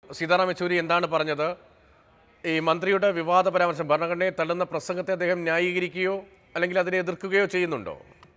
സീതാറാം യെച്ചൂരി എന്താണ് പറഞ്ഞത് ഈ മന്ത്രിയുടെ വിവാദ പരാമർശം ഭരണഘടനയെ തള്ളുന്ന പ്രസംഗത്തെ അദ്ദേഹം ന്യായീകരിക്കുകയോ അല്ലെങ്കിൽ അതിനെ എതിർക്കുകയോ ചെയ്യുന്നുണ്ടോ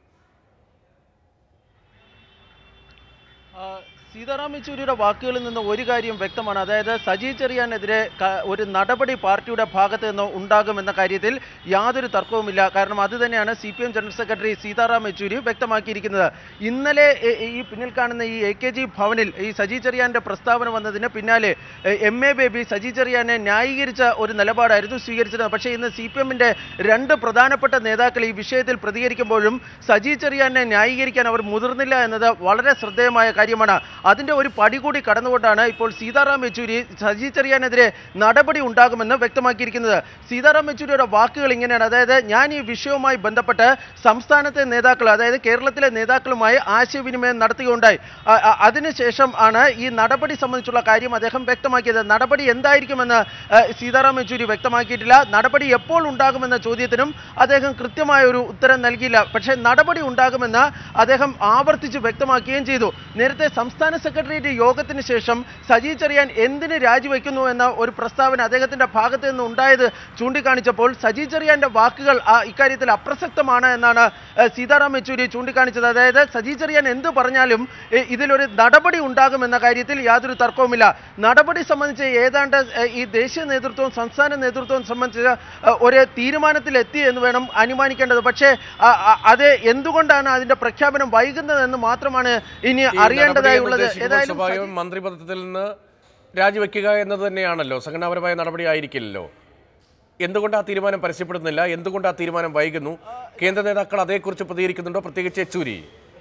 ആ, സീതാറാം യെച്ചൂരിയുടെ വാക്കുകളിൽ നിന്ന് ഒരു കാര്യം വ്യക്തമാണ് അതായത് സജി ചെറിയാനെതിരെ ക- ഒരു നടപടി പാർട്ടിയുടെ ഭാഗത്ത് നിന്ന് ഉണ്ടാകുമെന്ന കാര്യത്തിൽ യാതൊരു തർക്കവുമില്ല കാരണം അത് തന്നെയാണ് C P M general secretary Sitaram Yechury വ്യക്തമാക്കിയിരിക്കുന്നത് ഇന്നലെ എ- ഈ പിന്നിൽ കാണുന്ന ഈ എ കെ ജി ഭവനിൽ ഈ സജി ചെറിയാന്റെ പ്രസ്താവന വന്നതിന് പിന്നാലെ എ, എം എ ബേബി സജി ചെറിയാനെ ന്യായീകരിച്ച ഒരു നിലപാടായിരുന്നു സ്വീകരിച്ചത് പക്ഷേ ഇന്ന് സി പി എമ്മിന്റെ രണ്ട് പ്രധാനപ്പെട്ട നേതാക്കൾ ഈ വിഷയത്തിൽ പ്രതികരിക്കുമ്പോഴും സജി ചെറിയാനെ ന്യായീകരിക്കാൻ അവർ മുതിർന്നില്ല എന്നത് വളരെ ശ്രദ്ധേയമായ കാര്യമാണ് അതിന്റെ ഒരു പടി കൂടി കടന്നുകൊണ്ടാണ് ഇപ്പോൾ സീതാറാം യെച്ചൂരി സജി ചെറിയാനെതിരെ നടപടി ഉണ്ടാകുമെന്ന് വ്യക്തമാക്കിയിരിക്കുന്നത് സീതാറാം യെച്ചൂരിയുടെ വാക്കുകൾ ഇങ്ങനെയാണ് അതായത് ഞാൻ ഈ വിഷയവുമായി ബന്ധപ്പെട്ട് സംസ്ഥാനത്തെ നേതാക്കൾ അതായത് കേരളത്തിലെ നേതാക്കളുമായി ആശയവിനിമയം നടത്തുകയുണ്ടായി അ- അ- അതിനുശേഷം ആണ് ഈ നടപടി സംബന്ധിച്ചുള്ള കാര്യം അദ്ദേഹം വ്യക്തമാക്കിയത് നടപടി എന്തായിരിക്കുമെന്ന് അഹ്, സീതാറാം യെച്ചൂരി വ്യക്തമാക്കിയിട്ടില്ല നടപടി എപ്പോൾ ഉണ്ടാകുമെന്ന ചോദ്യത്തിനും അദ്ദേഹം കൃത്യമായ ഒരു ഉത്തരം നൽകിയില്ല പക്ഷേ നടപടി ഉണ്ടാകുമെന്ന് അദ്ദേഹം ആവർത്തിച്ച് വ്യക്തമാക്കുകയും ചെയ്തു നേരത്തെ സംസ്ഥാന സെക്രട്ടേറിയറ്റ് യോഗത്തിന് ശേഷം സജി ചെറിയാൻ എന്തിന് രാജിവെക്കുന്നു എന്ന ഒരു പ്രസ്താവന അദ്ദേഹത്തിന്റെ ഭാഗത്ത് നിന്ന് ഉണ്ടായത് ചൂണ്ടിക്കാണിച്ചപ്പോൾ സജി ചെറിയാന്റെ വാക്കുകൾ ആ ഇക്കാര്യത്തിൽ അപ്രസക്തമാണ് എന്നാണ് ഏഹ്, സീതാറാം യെച്ചൂരി ചൂണ്ടിക്കാണിച്ചത് അതായത് സജി ചെറിയാൻ എന്ത് പറഞ്ഞാലും ഏഹ്, ഇതിലൊരു നടപടി ഉണ്ടാകുമെന്ന കാര്യത്തിൽ യാതൊരു തർക്കവുമില്ല നടപടി സംബന്ധിച്ച് ഏതാണ്ട് ഏഹ്, ഈ ദേശീയ നേതൃത്വവും സംസ്ഥാന നേതൃത്വവും സംബന്ധിച്ച് ഏഹ്, ഒരു തീരുമാനത്തിലെത്തി എന്ന് വേണം അനുമാനിക്കേണ്ടത് പക്ഷേ ആ, ആ, അത് എന്തുകൊണ്ടാണ് അതിന്റെ പ്രഖ്യാപനം വൈകുന്നതെന്ന് മാത്രമാണ് ഇനി ഈ നടപടിയെ അറിയേണ്ടതായുള്ളത് നിർദ്ദേശിക്കുമ്പോൾ ഏതായാലും സ്വാഭാവികമായും മന്ത്രിപദത്തിൽ നിന്ന് രാജിവെക്കുക എന്നത് തന്നെയാണല്ലോ സംഘടനാപരമായ നടപടി ആയിരിക്കില്ലല്ലോ എന്തുകൊണ്ട് ആ തീരുമാനം പരസ്യപ്പെടുന്നില്ല എന്തുകൊണ്ട് ആ തീരുമാനം വൈകുന്നു കേന്ദ്ര നേതാക്കൾ അതേക്കുറിച്ച് പ്രതികരിക്കുന്നുണ്ടോ പ്രത്യേകിച്ച് യെച്ചൂരി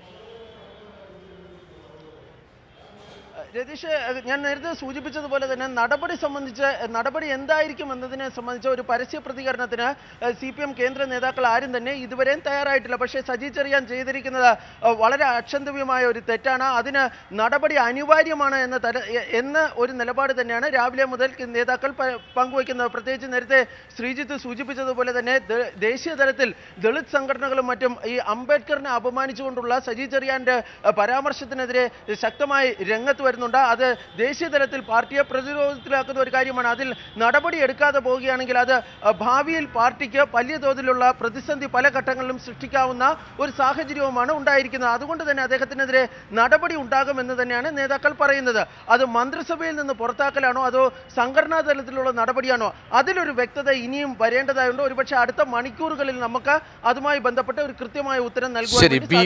രതീഷ് അഹ് ഞാൻ നേരത്തെ സൂചിപ്പിച്ചതുപോലെ തന്നെ നടപടി സംബന്ധിച്ച് അഹ് നടപടി എന്തായിരിക്കും എന്നതിനെ സംബന്ധിച്ച ഒരു പരസ്യ പ്രതികരണത്തിന് സി പി എം കേന്ദ്ര നേതാക്കൾ ആരും തന്നെ ഇതുവരെയും തയ്യാറായിട്ടില്ല പക്ഷേ സജി ചെറിയാൻ ചെയ്തിരിക്കുന്നത് അഹ് വളരെ അക്ഷന്തവ്യമായ ഒരു തെറ്റാണ് അതിന് നടപടി അനിവാര്യമാണ് എന്ന തര എ- എന്ന ഒരു നിലപാട് തന്നെയാണ് രാവിലെ മുതൽ കി- നേതാക്കൾ പ- പങ്കുവയ്ക്കുന്നത് പ്രത്യേകിച്ച് നേരത്തെ ശ്രീജിത്ത് സൂചിപ്പിച്ചതുപോലെ തന്നെ ദ- ദേശീയ തലത്തിൽ ദളിത് സംഘടനകളും മറ്റും ഈ അംബേദ്കറിനെ അപമാനിച്ചുകൊണ്ടുള്ള സജി ചെറിയാന്റെ അഹ് പരാമർശത്തിനെതിരെ ശക്തമായി രംഗത്ത് വരുന്നുണ്ട് അത് ദേശീയ തലത്തിൽ പാർട്ടിയെ പ്രതിരോധത്തിലാക്കുന്ന ഒരു കാര്യമാണ് അതിൽ നടപടി എടുക്കാതെ പോവുകയാണെങ്കിൽ അത് അഹ് ഭാവിയിൽ പാർട്ടിക്ക് വലിയ തോതിലുള്ള പ്രതിസന്ധി പല ഘട്ടങ്ങളിലും സൃഷ്ടിക്കാവുന്ന ഒരു സാഹചര്യവുമാണ് ഉണ്ടായിരിക്കുന്നത് അതുകൊണ്ട് തന്നെ അദ്ദേഹത്തിനെതിരെ നടപടി ഉണ്ടാകുമെന്ന് തന്നെയാണ് നേതാക്കൾ പറയുന്നത് അത് മന്ത്രിസഭയിൽ നിന്ന് പുറത്താക്കലാണോ അതോ സംഘടനാ തലത്തിലുള്ള നടപടിയാണോ അതിലൊരു വ്യക്തത ഇനിയും വരേണ്ടതായുണ്ട് ഒരുപക്ഷെ അടുത്ത മണിക്കൂറുകളിൽ നമുക്ക് അതുമായി ബന്ധപ്പെട്ട ഒരു കൃത്യമായ ഉത്തരം നൽകുവാൻ ശരി വേണ്ടി ബി